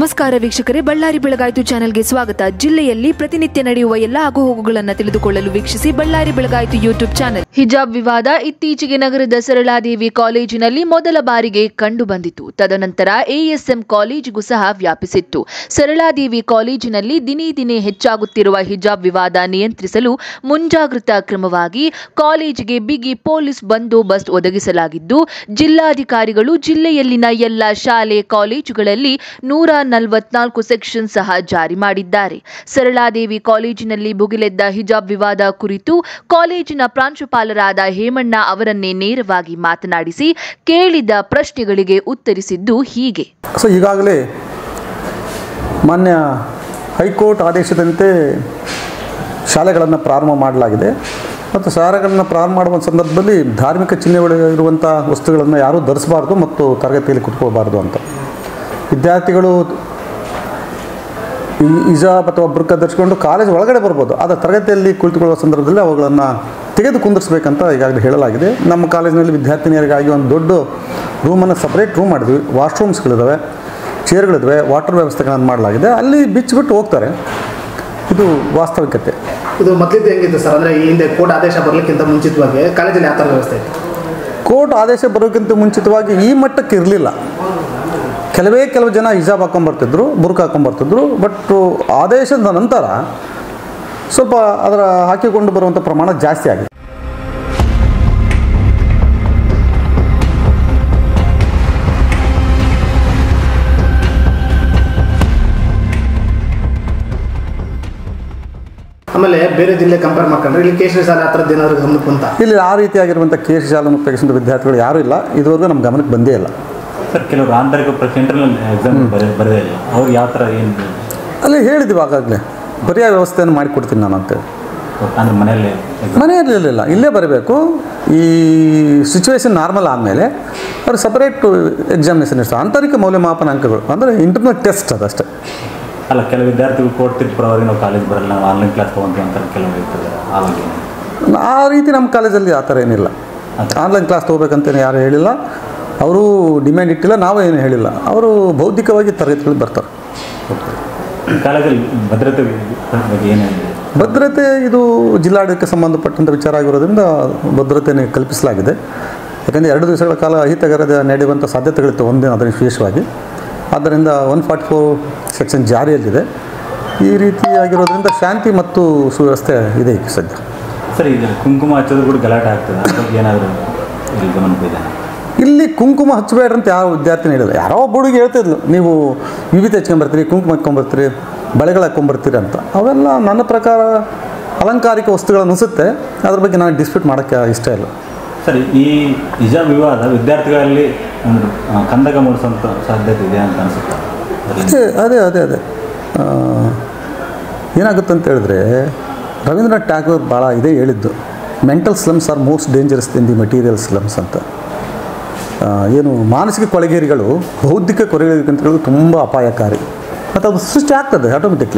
ನಮಸ್ಕಾರ ವೀಕ್ಷಕರೇ ಬಳ್ಳಾರಿ ಬೆಳಗಾಯಿತು ಚಾನೆಲ್ಗೆ ಸ್ವಾಗತ ಜಿಲ್ಲೆಯಲ್ಲಿ ಪ್ರತಿನಿತ್ಯ ನಡೆಯುವ ಎಲ್ಲ ಆಗುಹೋಗುಗಳನ್ನು ತಿಳಿದುಕೊಳ್ಳಲು ವೀಕ್ಷಿಸಿ ಬಳ್ಳಾರಿ ಬೆಳಗಾಯಿತು ಯೂಟ್ಯೂಬ್ ಚಾನೆಲ್ ಹಿಜಾಬ್ ವಿವಾದ ಇತ್ತೀಚೆಗೆ ನಗರದ ಸರಳಾದೇವಿ ಕಾಲೇಜಿನಲ್ಲಿ ಮೊದಲ ಬಾರಿಗೆ ಕಂಡು ಬಂದಿತು ತದನಂತರ ಎಎಸ್ಎಂ ಕಾಲೇಜಿಗೂ ಸಹ ವ್ಯಾಪಿಸಿತ್ತು ಸರಳಾದೇವಿ ಕಾಲೇಜಿನಲ್ಲಿ ದಿನೇ ದಿನೇ ಹೆಚ್ಚಾಗುತ್ತಿರುವ ಹಿಜಾಬ್ ವಿವಾದ ನಿಯಂತ್ರಿಸಲು ಮುಂಜಾಗ್ರತಾ ಕ್ರಮವಾಗಿ ಕಾಲೇಜಿಗೆ ಬಿಗಿ ಪೊಲೀಸ್ ಬಂದೋಬಸ್ತ್ ಒದಗಿಸಲಾಗಿದ್ದು ಜಿಲ್ಲಾಧಿಕಾರಿಗಳು ಜಿಲ್ಲೆಯಲ್ಲಿನ ಎಲ್ಲ ಶಾಲೆ ಕಾಲೇಜುಗಳಲ್ಲಿ ನೂರ ನಲವತ್ನಾಲ್ಕು ಸೆಕ್ಷನ್ ಸಹ ಜಾರಿ ಮಾಡಿದ್ದಾರೆ ಸರಳಾದೇವಿ ಕಾಲೇಜಿನಲ್ಲಿ ಭುಗಿಲೆದ್ದ ಹಿಜಾಬ್ ವಿವಾದ ಕುರಿತು ಕಾಲೇಜಿನ ಪ್ರಾಂಶುಪಾಲರಾದ ಹೇಮಣ್ಣ ಅವರನ್ನೇ ನೇರವಾಗಿ ಮಾತನಾಡಿಸಿ ಕೇಳಿದ ಪ್ರಶ್ನೆಗಳಿಗೆ ಉತ್ತರಿಸಿದ್ದು ಹೀಗೆ ಸೊ ಈಗಾಗಲೇ ಮಾನ್ಯ ಹೈಕೋರ್ಟ್ ಆದೇಶದಂತೆ ಶಾಲೆಗಳನ್ನು ಪ್ರಾರಂಭ ಮಾಡಲಾಗಿದೆ ಮತ್ತು ಶಾಲೆಗಳನ್ನು ಪ್ರಾರಂಭ ಮಾಡುವ ಸಂದರ್ಭದಲ್ಲಿ ಧಾರ್ಮಿಕ ಚಿಹ್ನೆಗಳು ಇರುವಂಥ ವಸ್ತುಗಳನ್ನು ಯಾರೂ ಧರಿಸಬಾರ್ದು ಮತ್ತು ತರಗತಿಯಲ್ಲಿ ಕುತ್ಕೋಬಾರ್ದು ಅಂತ ವಿದ್ಯಾರ್ಥಿಗಳು ಈ ಇಜಾಬ್ ಅಥವಾ ಬುರ್ಕ ಧರಿಸ್ಕೊಂಡು ಕಾಲೇಜ್ ಒಳಗಡೆ ಬರ್ಬೋದು ಆದರೆ ತರಗತಿಯಲ್ಲಿ ಕುಳಿತುಕೊಳ್ಳುವ ಸಂದರ್ಭದಲ್ಲಿ ಅವುಗಳನ್ನು ತೆಗೆದು ಕುಂದಿರ್ಸ್ಬೇಕಂತ ಈಗಾಗಲೇ ಹೇಳಲಾಗಿದೆ ನಮ್ಮ ಕಾಲೇಜಿನಲ್ಲಿ ವಿದ್ಯಾರ್ಥಿನಿಯರಿಗಾಗಿ ಒಂದು ದೊಡ್ಡ ರೂಮನ್ನು ಸಪ್ರೇಟ್ ರೂಮ್ ಮಾಡಿದ್ವಿ ವಾಶ್ರೂಮ್ಸ್ಗಳಿದ್ದಾವೆ ಚೇರ್ಗಳಿದ್ದಾವೆ ವಾಟರ್ ವ್ಯವಸ್ಥೆಗಳನ್ನು ಮಾಡಲಾಗಿದೆ ಅಲ್ಲಿ ಬಿಚ್ಚಿಬಿಟ್ಟು ಹೋಗ್ತಾರೆ ಇದು ವಾಸ್ತವಿಕತೆ ಇದು ಮೊದಲಿದ್ದು ಹೆಂಗಿತ್ತು ಸರ್ ಅಂದರೆ ಈ ಹಿಂದೆ ಕೋರ್ಟ್ ಆದೇಶ ಬರಲಿಕ್ಕಿಂತ ಮುಂಚಿತವಾಗಿ ಕಾಲೇಜಲ್ಲಿ ಯಾವ ಥರ ವ್ಯವಸ್ಥೆ ಇತ್ತು ಕೋರ್ಟ್ ಆದೇಶ ಬರೋಕ್ಕಿಂತ ಮುಂಚಿತವಾಗಿ ಈ ಮಟ್ಟಕ್ಕೆ ಇರಲಿಲ್ಲ ಕೆಲವೇ ಕೆಲವು ಜನ ಹಿಜಾಬ್ ಹಾಕೊಂಬರ್ತಿದ್ರು ಬುರ್ಕ ಹಾಕೊಂಬರ್ತಿದ್ರು ಬಟ್ ಆದೇಶದ ನಂತರ ಸ್ವಲ್ಪ ಅದರ ಹಾಕಿಕೊಂಡು ಬರುವಂಥ ಪ್ರಮಾಣ ಜಾಸ್ತಿ ಆಗಿದೆ ಆಮೇಲೆ ಬೇರೆ ಜಿಲ್ಲೆ ಕಂಪೇರ್ ಮಾಡ್ಕೊಂಡ್ರೆ ಇಲ್ಲಿ ಕೇಸರಿ ಶಾಲೆ ಆ ಥರದ್ದು ಏನಾದ್ರು ಗಮನಕ್ಕೆ ಬಂತ ಇಲ್ಲಿ ಆ ರೀತಿಯಾಗಿರುವಂಥ ಕೇಸ್ ಶಾಲೆಯನ್ನು ಉಪಯೋಗಿಸಿದ ವಿದ್ಯಾರ್ಥಿಗಳು ಯಾರೂ ಇಲ್ಲ ಇದುವರೆಗೂ ನಮ್ಮ ಗಮನಕ್ಕೆ ಬಂದೇ ಇಲ್ಲ ಸರ್ ಕೆಲವರು ಆಂತರಿಕ ಸೆಂಟ್ರಲ್ ಎಕ್ಸಾಮ್ ಬರೆ ಬರದೇ ಇಲ್ಲ ಅವ್ರು ಯಾವ ಥರ ಏನು ಅಲ್ಲಿ ಹೇಳಿದ್ವಿ ಆಗಾಗಲೇ ಪರ್ಯಾಯ ವ್ಯವಸ್ಥೆಯನ್ನು ಮಾಡಿಕೊಡ್ತೀನಿ ನಾನು ಅಂತೇಳಿ ಅಂದ್ರೆ ಮನೆಯಲ್ಲೇ exam ಮನೆಯಲ್ಲಿ ಇರಲಿಲ್ಲ ಇಲ್ಲೇ ಬರಬೇಕು ಈ ಸಿಚುವೇಶನ್ ನಾರ್ಮಲ್ ಆದಮೇಲೆ ಅವ್ರು ಸಪರೇಟ್ ಎಕ್ಸಾಮಿನೇಷನ್ ಇರ್ತಾರೆ ಆಂತರಿಕ ಮೌಲ್ಯಮಾಪನ ಅಂಕಗಳು ಅಂದರೆ ಇಂಟರ್ನಲ್ ಟೆಸ್ಟ್ ಅದಷ್ಟೇ ಅಲ್ಲ ಕೆಲವು ವಿದ್ಯಾರ್ಥಿಗಳು ಕೊಡ್ತಿರ್ತಾರೆ ಅವ್ರಿಗೆ ನಾವು ಕಾಲೇಜ್ ಬರಲ್ಲ ನಾವು ಆನ್ಲೈನ್ ಕ್ಲಾಸ್ ತೊಗೊಂತೀವಿ ಅಂತ ಕೆಲವು ಇರ್ತದೆ ಆವಾಗ ಆ ರೀತಿ ನಮ್ಮ ಕಾಲೇಜಲ್ಲಿ ಆ ಥರ ಏನಿಲ್ಲ ಆನ್ಲೈನ್ ಕ್ಲಾಸ್ ತೊಗೋಬೇಕಂತೇನು ಯಾರು ಹೇಳಿಲ್ಲ ಅವರು ಡಿಮ್ಯಾಂಡ್ ಇಟ್ಟಿಲ್ಲ ನಾವು ಏನು ಹೇಳಿಲ್ಲ ಅವರು ಬೌದ್ಧಿಕವಾಗಿ ತರಗತಿಗಳು ಬರ್ತಾರೆ ಕಾಲೇಜಲ್ಲಿ ಭದ್ರತೆ ಬಗ್ಗೆ ಏನೇನಿದೆ ಭದ್ರತೆ ಇದು ಜಿಲ್ಲಾಡಳಿತಕ್ಕೆ ಸಂಬಂಧಪಟ್ಟಂಥ ವಿಚಾರ ಆಗಿರೋದ್ರಿಂದ ಭದ್ರತೆಯನ್ನು ಕಲ್ಪಿಸಲಾಗಿದೆ ಯಾಕಂದರೆ ಎರಡು ದಿವಸಗಳ ಕಾಲ ಅಹಿತಕರದ ನಡೆಯುವಂಥ ಸಾಧ್ಯತೆಗಳಿತ್ತು ಒಂದೇ ಅದರ ವಿಶೇಷವಾಗಿ ಆದ್ದರಿಂದ ಒನ್ ಫಾರ್ಟಿ ಫೋರ್ ಸೆಕ್ಷನ್ ಜಾರಿಯಲ್ಲಿದೆ ಈ ರೀತಿಯಾಗಿರೋದ್ರಿಂದ ಶಾಂತಿ ಮತ್ತು ಸುವ್ಯವಸ್ಥೆ ಇದೆ ಈಗ ಸದ್ಯ ಸರ್ ಈಗ ಕುಂಕುಮ ಹಚ್ಚೋದು ಕೂಡ ಗಲಾಟೆ ಆಗ್ತದೆ ಅದ್ರ ಬಗ್ಗೆ ಏನಾದರೂ ಇಲ್ಲಿ ಗಮನಕ್ಕೆ ಇದೆ ಇಲ್ಲಿ ಕುಂಕುಮ ಹಚ್ಚಬೇಡ್ರಿ ಅಂತ ಯಾವ ವಿದ್ಯಾರ್ಥಿನ ಹೇಳಿಲ್ಲ ಯಾರೋ ಒಬ್ಬ ಹುಡುಗಿ ಹೇಳ್ತಿದ್ಲು ನೀವು ವಿವಿಧ ಹಚ್ಕೊಂಬರ್ತೀರಿ ಕುಂಕುಮ ಹಚ್ಕೊಂಬರ್ತೀರಿ ಬಳೆಗಳು ಹಾಕ್ಕೊಂಬರ್ತೀರಿ ಅಂತ ಅವೆಲ್ಲ ನನ್ನ ಪ್ರಕಾರ ಅಲಂಕಾರಿಕ ವಸ್ತುಗಳು ಅನಿಸುತ್ತೆ ಅದ್ರ ಬಗ್ಗೆ ನಾನು ಡಿಸ್ಪ್ಯೂಟ್ ಮಾಡೋಕ್ಕೆ ಇಷ್ಟ ಇಲ್ಲ ಸರ್ ಈ ಹಿಜಾಬ್ ವಿವಾದ ವಿದ್ಯಾರ್ಥಿಗಳಲ್ಲಿ ಒಂದು ಆ, ಕಂದಕ ಮೂಡಿಸುವಂಥ ಸಾಧ್ಯತೆ ಇದೆ ಅಂತ ಅನಿಸುತ್ತೆ ಅದೇ ಅದೇ ಅದೇ ಅದೇ ಆ, ಏನಾಗುತ್ತೆ ಅಂತ ಹೇಳಿದ್ರೆ ರವೀಂದ್ರನಾಥ್ ಟ್ಯಾಗೋರ್ ಭಾಳ ಇದೇ ಹೇಳಿದ್ದು mental slums are most dangerous in the material slums ಅಂತ ಆ, ಏನು ಮಾನಸಿಕ ಕೊಳಗೇರಿಗಳು ಬೌದ್ಧಿಕ ಕೊರಗೇರಿಗಿಂತ ಹೇಳೋದು ತುಂಬ ಅಪಾಯಕಾರಿ ಮತ್ತು ಅದು ಸೃಷ್ಟಿ ಆಗ್ತದೆ ಆಟೋಮೆಟಿಕ್ಲಿ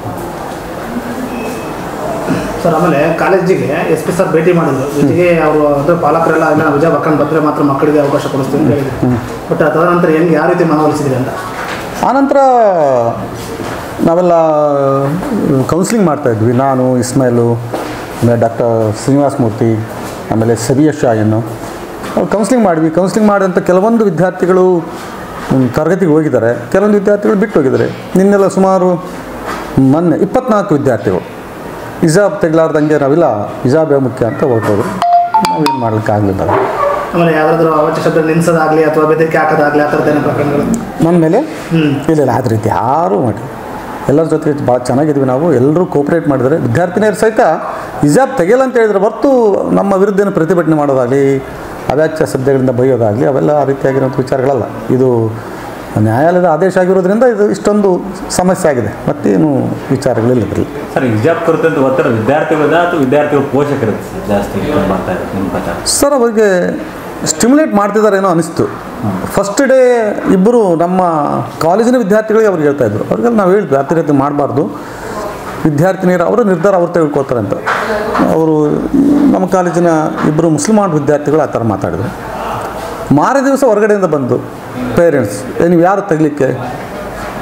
ಸರ್ ಆಮೇಲೆ ಕಾಲೇಜಿಗೆ ಎಸ್ ಪಿ ಸರ್ ಭೇಟಿ ಮಾಡಿದ್ರು ಜೊತೆಗೆ ಅವರು ಅಂದರೆ ಪಾಲಕರೆಲ್ಲ ಇಲ್ಲ ನಾವು ವಿಜಯ ಹಾಕೊಂಡು ಬಂದರೆ ಮಾತ್ರ ಮಕ್ಕಳಿಗೆ ಅವಕಾಶ ಕೊಡಿಸ್ತೀವಿ ಅಂತ ಹೇಳಿದ್ರು ಬಟ್ ತದನಂತರ ಹೆಂಗೆ ಯಾವ ರೀತಿ ಮನವೊಲಿಸಿದ್ರಿ ಅಂತ ಆನಂತರ ನಾವೆಲ್ಲ ಕೌನ್ಸಿಲಿಂಗ್ ಮಾಡ್ತಾಯಿದ್ವಿ ನಾನು ಇಸ್ಮಾಯಿಲು ಆಮೇಲೆ ಡಾಕ್ಟರ್ ಶ್ರೀನಿವಾಸ ಮೂರ್ತಿ ಆಮೇಲೆ ಸಬಿಯ ಶಾಯನ್ನು ಕೌನ್ಸಿಲಿಂಗ್ ಮಾಡಿದ್ವಿ ಕೌನ್ಸಿಲಿಂಗ್ ಮಾಡಿದಂಥ ಕೆಲವೊಂದು ವಿದ್ಯಾರ್ಥಿಗಳು ಮ್, ತರಗತಿಗೆ ಹೋಗಿದ್ದಾರೆ ಕೆಲವೊಂದು ವಿದ್ಯಾರ್ಥಿಗಳು ಬಿಟ್ಟು ಹೋಗಿದ್ದಾರೆ ನಿನ್ನೆಲ್ಲ ಸುಮಾರು ಮೊನ್ನೆ ಇಪ್ಪತ್ನಾಲ್ಕು ವಿದ್ಯಾರ್ಥಿಗಳು ಇಜಾಬ್ ತೆಗಲಾರ್ದಂಗೆ ನಾವಿಲ್ಲ ಇಜಾಬೇ ಮುಖ್ಯ ಅಂತ ಹೊರಟೋದು ನಾವೇನು ಮಾಡಲಿಕ್ಕಾಗಲಿಲ್ಲ ಆಮೇಲೆ ಯಾವ್ದಾದ್ರು ಅವಾಚ್ಯ ಶಬ್ದ ನಿಲ್ಸೋದಾಗಲಿ ಅಥವಾ ಬೆದರಿಕೆ ಹಾಕೋದಾಗಲಿ ಆ ಥರದ್ದು ಏನೋ ಪ್ರಕರಣಗಳು ನನ್ನ ಮೇಲೆ ಹ್ಞೂ ಇಲ್ಲ ಇಲ್ಲ ಅದ ರೀತಿ ಯಾರೂ ಮಾಡಿ ಎಲ್ಲರ ಜೊತೆ ಭಾಳ ಚೆನ್ನಾಗಿದ್ವಿ ನಾವು ಎಲ್ಲರೂ ಕೋಪ್ರೇಟ್ ಮಾಡಿದರೆ ವಿದ್ಯಾರ್ಥಿನಿಯರು ಸಹಿತ ಹಿಜಾಬ್ ತೆಗೆಯಲ್ಲ ಅಂತ ಹೇಳಿದ್ರೆ ಹೊರತು ನಮ್ಮ ವಿರುದ್ಧ ಏನು ಪ್ರತಿಭಟನೆ ಮಾಡೋದಾಗಲಿ ಅವ್ಯಾಚ್ಯ ಶಬ್ದಗಳಿಂದ ಬೈಯೋದಾಗಲಿ ಅವೆಲ್ಲ ಆ ರೀತಿಯಾಗಿರೋಂಥ ವಿಚಾರಗಳಲ್ಲ ಇದು ನ್ಯಾಯಾಲಯದ ಆದೇಶ ಆಗಿರೋದ್ರಿಂದ ಇದು ಇಷ್ಟೊಂದು ಸಮಸ್ಯೆ ಆಗಿದೆ ಮತ್ತೇನು ವಿಚಾರಗಳಿಲ್ಲ ಇದರಲ್ಲಿ ಸರ್ ಹಿಜಾಬ್ ಕುರಿತಂತ ಒತ್ತಡ ವಿದ್ಯಾರ್ಥಿಗಳದ ಅಥವಾ ವಿದ್ಯಾರ್ಥಿಗಳ ಪೋಷಕರ ಜಾಸ್ತಿ ಇಟ್ಕೊಂಡು ಬರ್ತಾ ಇದೆ ನಿಮ್ಮ ಪ್ರಕಾರ ಸರ್ ಅವರಿಗೆ ಸ್ಟಿಮ್ಯುಲೇಟ್ ಮಾಡ್ತಿದ್ದಾರೇನೋ ಅನಿಸ್ತು ಫಸ್ಟ್ ಡೇ ಇಬ್ಬರು ನಮ್ಮ ಕಾಲೇಜಿನ ವಿದ್ಯಾರ್ಥಿಗಳಿಗೆ ಅವ್ರಿಗೆ ಹೇಳ್ತಾ ಇದ್ರು ಅವ್ರಿಗೆಲ್ಲ ನಾವು ಹೇಳಿದ್ವಿ ಆ ರೀತಿ ಮಾಡಬಾರ್ದು ವಿದ್ಯಾರ್ಥಿನಿಯರು ಅವರ ನಿರ್ಧಾರ ಅವ್ರು ತೆಗೆದುಕೊಳ್ತಾರೆ ಅಂತ ಅವರು ನಮ್ಮ ಕಾಲೇಜಿನ ಇಬ್ಬರು ಮುಸ್ಲಿಮಾನ್ ವಿದ್ಯಾರ್ಥಿಗಳು ಆ ಥರ ಮಾತಾಡಿದ್ರು ಮಾರೇ ದಿವಸ ಹೊರಗಡೆಯಿಂದ ಬಂದು ಪೇರೆಂಟ್ಸ್ ನೀವು ಯಾರು ತೆಗಲಿಕ್ಕೆ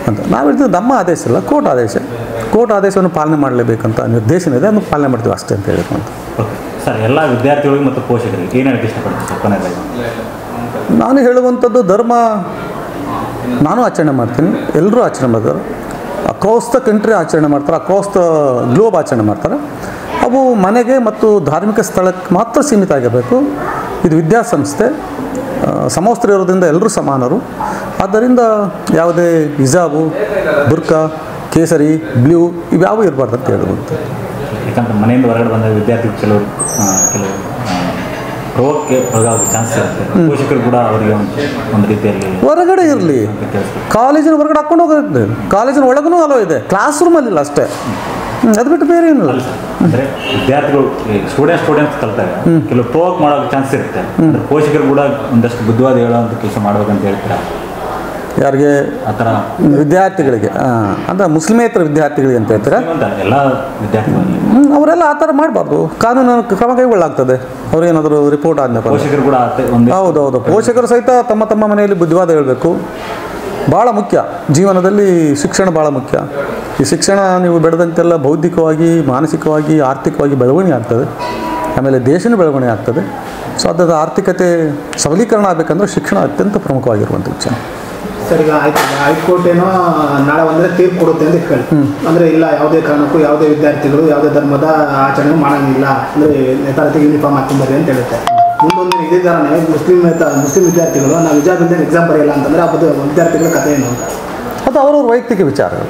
ಅಂತ ನಾವು ಹೇಳ್ತೀವಿ ನಮ್ಮ ಆದೇಶ ಇಲ್ಲ ಕೋರ್ಟ್ ಆದೇಶ ಕೋರ್ಟ್ ಆದೇಶವನ್ನು ಪಾಲನೆ ಮಾಡಲೇಬೇಕಂತ ನಿರ್ದೇಶನ ಇದೆ ಅದನ್ನು ಪಾಲನೆ ಮಾಡ್ತೀವಿ ಅಷ್ಟೇ ಅಂತ ಹೇಳಿದ್ರು ಅಂತ ಓಕೆ ಸರ್ ಎಲ್ಲ ವಿದ್ಯಾರ್ಥಿಗಳಿಗೆ ಮತ್ತು ಪೋಷಕರಿಗೆ ಏನು ಹೇಳಕ್ಕೆ ಇಷ್ಟಪಡ್ತೀವಿ ಸರ್ ಕೊನೆಯದಾಗಿ ನಾನು ಹೇಳುವಂಥದ್ದು ಧರ್ಮ ನಾನು ಆಚರಣೆ ಮಾಡ್ತೀನಿ ಎಲ್ಲರೂ ಆಚರಣೆ ಮಾಡ್ತಾರೆ ಅಕ್ರಾಸ್ ದ ಕಂಟ್ರಿ ಆಚರಣೆ ಮಾಡ್ತಾರೆ ಅಕ್ರಾಸ್ ದ ಗ್ಲೋಬ್ ಆಚರಣೆ ಮಾಡ್ತಾರೆ ಅವು ಮನೆಗೆ ಮತ್ತು ಧಾರ್ಮಿಕ ಸ್ಥಳಕ್ಕೆ ಮಾತ್ರ ಸೀಮಿತ ಆಗಿರಬೇಕು ಇದು ವಿದ್ಯಾಸಂಸ್ಥೆ ಆ, ಸಮವಸ್ತ್ರ ಇರೋದ್ರಿಂದ ಎಲ್ಲರೂ ಸಮಾನರು ಆದ್ದರಿಂದ ಯಾವುದೇ ಹಿಜಾಬು ಬುರ್ಕಾ ಕೇಸರಿ ಬ್ಲೂ ಇವ್ಯಾವು ಇರಬಾರ್ದು ಅಂತ ಹೇಳುವಂಥದ್ದು ಯಾಕಂದ್ರೆ ಮನೆಯಿಂದ ಹೊರಗಡೆ ಬಂದ ವಿದ್ಯಾರ್ಥಿಗಳು ಕೆಲವರು ಆ, ಕೆಲವು ರೋಗಕ್ಕೆ ಒಳಗಾಗೋ ಚಾನ್ಸ್ ಇರುತ್ತೆ ಪೋಷಕರು ಕೂಡ ಅವರಿಗೆ ಒಂದು ಒಂದು ರೀತಿಯಲ್ಲಿ ಹೊರಗಡೆ ಇರಲಿ ಅಂತ ಕೇಳಿಸ್ತಾರೆ ಕಾಲೇಜಿನ ಹೊರಗಡೆ ಹಾಕೊಂಡು ಹೋಗೋದು ಕಾಲೇಜಿನ ಒಳಗೂ ಅಲೋ ಇದೆ ಕ್ಲಾಸ್ ರೂಮಲ್ಲಿ ಇಲ್ಲ ಅಷ್ಟೇ ಹ್ಮ್, ಅದು ಬಿಟ್ಟು ಬೇರೆ ಏನಿಲ್ಲ ಅಂದ್ರೆ ವಿದ್ಯಾರ್ಥಿಗಳು ಸ್ಟೂಡೆಂಟ್ ಸ್ಟೂಡೆಂಟ್ಸ್ ಕಲ್ತಾಗ ಕೆಲವು ಪ್ರೋವೋಕ್ ಮಾಡೋ ಚಾನ್ಸ್ ಇರುತ್ತೆ ಅಂದ್ರೆ ಪೋಷಕರು ಕೂಡ ಒಂದಷ್ಟು ಬುದ್ಧಿವಾದ ಹೇಳುವಂಥ ಕೆಲಸ ಮಾಡ್ಬೇಕಂತ ಹೇಳ್ತೀರಾ ಯಾರಿಗೆ ಆ ಥರ ವಿದ್ಯಾರ್ಥಿಗಳಿಗೆ ಹಾಂ ಅಂದರೆ ಮುಸ್ಲಿಮೇತರ ವಿದ್ಯಾರ್ಥಿಗಳಿಗೆ ಅಂತ ಹೇಳ್ತಾರೆ ಅಂತ ಎಲ್ಲ ವಿದ್ಯಾರ್ಥಿಗಳಲ್ಲಿ ಹ್ಮ್, ಅವರೆಲ್ಲ ಆ ಥರ ಮಾಡಬಾರ್ದು ಕಾನೂನು ಕ್ರಮ ಕೈಗೊಳ್ಳಾಗ್ತದೆ ಅವ್ರೇನಾದರೂ ರಿಪೋರ್ಟ್ ಆದ್ಮೇಲೆ ಪೋಷಕರು ಕೂಡ ಅತ್ತೆ- ಒಂದು ಹೌದೌದು ಪೋಷಕರು ಸಹಿತ ತಮ್ಮ ತಮ್ಮ ಮನೆಯಲ್ಲಿ ಬುದ್ಧಿವಾದ ಹೇಳಬೇಕು ಭಾಳ ಮುಖ್ಯ ಜೀವನದಲ್ಲಿ ಶಿಕ್ಷಣ ಭಾಳ ಮುಖ್ಯ ಈ ಶಿಕ್ಷಣ ನೀವು ಬೆಳೆದಂತೆಲ್ಲ ಬೌದ್ಧಿಕವಾಗಿ ಮಾನಸಿಕವಾಗಿ ಆರ್ಥಿಕವಾಗಿ ಬೆಳವಣಿಗೆ ಆಗ್ತದೆ ಆಮೇಲೆ ದೇಶನೂ ಬೆಳವಣಿಗೆ ಆಗ್ತದೆ ಸೊ ಅದರ ಆರ್ಥಿಕತೆ ಸಬಲೀಕರಣ ಆಗಬೇಕಂದ್ರೆ ಶಿಕ್ಷಣ ಅತ್ಯಂತ ಪ್ರಮುಖವಾಗಿರುವಂಥ ವಿಚಾರ ಸರ್ ಈಗ ಆಯ್ತು ಈಗ ಹೈಕೋರ್ಟ್ ಏನೋ ನಾಳೆ ಒಂದ್ರೆ ತೀರ್ಪು ಕೊಡುತ್ತೆ ಅಂತ ಇಟ್ಕೊಳ್ಳಿ ಅಂದ್ರೆ ಇಲ್ಲ ಯಾವುದೇ ಕಾರಣಕ್ಕೂ ಯಾವುದೇ ವಿದ್ಯಾರ್ಥಿಗಳು ಯಾವುದೇ ಧರ್ಮದ ಆಚರಣೆ ಮಾಡಂಗಿಲ್ಲ ಅಂದ್ರೆ ನೇತಾರತಿ ಯೂನಿಫಾರ್ಮ್ ಹಾಕೊಂಬರ್ರಿ ಅಂತ ಹೇಳುತ್ತೆ ಮುಂದೊಂದು ಇದೇ ಥರನೇ ಮುಸ್ಲಿಂ ನೇತ- ಮುಸ್ಲಿಂ ವಿದ್ಯಾರ್ಥಿಗಳು ನಾವು ಹಿಜಾಬ್ ಇಲ್ಲದೆ ಎಕ್ಸಾಮ್ ಬರೆಯಲ್ಲ ಅಂತಂದ್ರೆ ಆ ಬುದ್ಧ- ವಿದ್ಯಾರ್ಥಿಗಳ ಕಥೆ ಏನು ಅಂತ ಅದು ಅವರವ್ರ ವೈಯಕ್ತಿಕ ವಿಚಾರಗಳು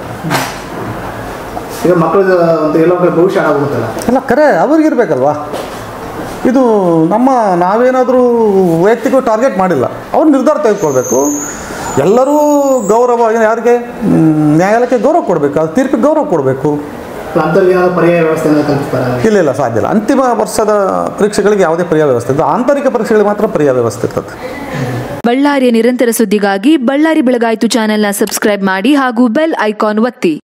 ಈಗ ಮಕ್ಕಳದ್ದು ಒಂದು ಎಲ್ಲೋ ಕಡೆ ಭವಿಷ್ಯ ಹಾಳಾಗೋಗುತ್ತಲ್ಲ ಅಲ್ಲ ಕರೆ ಅವ್ರಿಗಿರ್ಬೇಕಲ್ವಾ ಇದು ನಮ್ಮ ನಾವೇನಾದರೂ ವೈಯಕ್ತಿಕ ಟಾರ್ಗೆಟ್ ಮಾಡಿಲ್ಲ ಅವ್ರು ನಿರ್ಧಾರ ತೆಗೆದುಕೊಳ್ಬೇಕು ಎಲ್ಲರೂ ಗೌರವ ಏನು ಯಾರಿಗೆ ಮ್, ನ್ಯಾಯಾಲಯಕ್ಕೆ ಗೌರವ ಕೊಡಬೇಕು ಅದು ತೀರ್ಪಿಗೆ ಗೌರವ ಕೊಡಬೇಕು ಅಂಥವ್ರಿಗೆ ಏನಾದ್ರು ಪರ್ಯಾಯ ವ್ಯವಸ್ಥೆನ ಕಲ್ಪಿಸ್ತಾರೆ ಇಲ್ಲ ಇಲ್ಲ ಸಾಧ್ಯ ಇಲ್ಲ ಅಂತಿಮ ವರ್ಷದ ಪರೀಕ್ಷೆಗಳಿಗೆ ಯಾವುದೇ ಪರ್ಯಾಯ ವ್ಯವಸ್ಥೆ ಇಲ್ಲ ಆಂತರಿಕ ಪರೀಕ್ಷೆಗಳಿಗೆ ಮಾತ್ರ ಪರ್ಯಾಯ ವ್ಯವಸ್ಥೆ ಇರ್ತದೆ ಬಳ್ಳಾರಿಯ ನಿರಂತರ ಸುದ್ದಿಗಾಗಿ ಬಳ್ಳಾರಿ ಬೆಳಗಾಯಿತು ಚಾನೆಲ್ನ ಸಬ್ಸ್ಕ್ರೈಬ್ ಮಾಡಿ ಹಾಗೂ ಬೆಲ್ ಐಕಾನ್ ಒತ್ತಿ